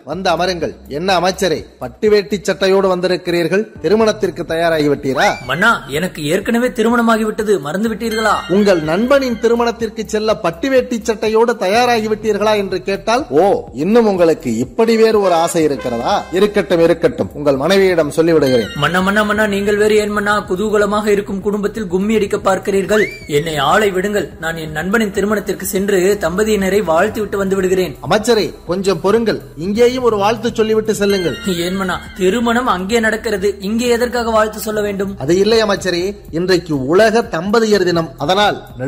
வந்து அமருங்கள் என்ன அமைச்சரே பட்டு வேட்டி சட்டையோடு வந்திருக்கிறீர்கள் திருமணத்திற்கு தயாராகிவிட்டீரா மன்னா எனக்கு ஏற்கனவே திருமணமாகிவிட்டது மறந்து விட்டீர்களா உங்கள் நண்பனின் திருமணத்திற்கு செல்ல பட்டு வேட்டி சட்டையோடு தயாராகிவிட்டீர்களா என்று கேட்டால் ஓ இன்னும் உங்களுக்கு இப்படி வேறு ஒரு ஆசை இருக்கிறதா இருக்கட்டும் இருக்கட்டும் உங்கள் மனைவியிடம் சொல்லிவிடுகிறேன் மன்னா மன்னா மன்னா நீங்கள் வேறு ஏன் மன்னா குதூகலமாக இருக்கும் குடும்பத்தில் கும்மி அடிக்க பார்க்கிறீர்கள் என்னை ஆளை விடுங்கள் நான் என் நண்பனின் திருமணத்திற்கு சென்று தம்பதியினரை வாழ்த்து விட்டு வந்து விடுகிறேன் அமைச்சரே கொஞ்சம் பொறுங்கள் இங்கேயும் ஒரு வாழ்த்து சொல்லிவிட்டு செல்லுங்கள் ஏன் மன்னா திருமணம் அங்கே நடக்கிறது இங்கே எதற்காக வாழ்த்து சொல்ல வேண்டும் அது இல்லை அமைச்சரே இன்றைக்கு உலக தம்பதியர் தினம் அதனால்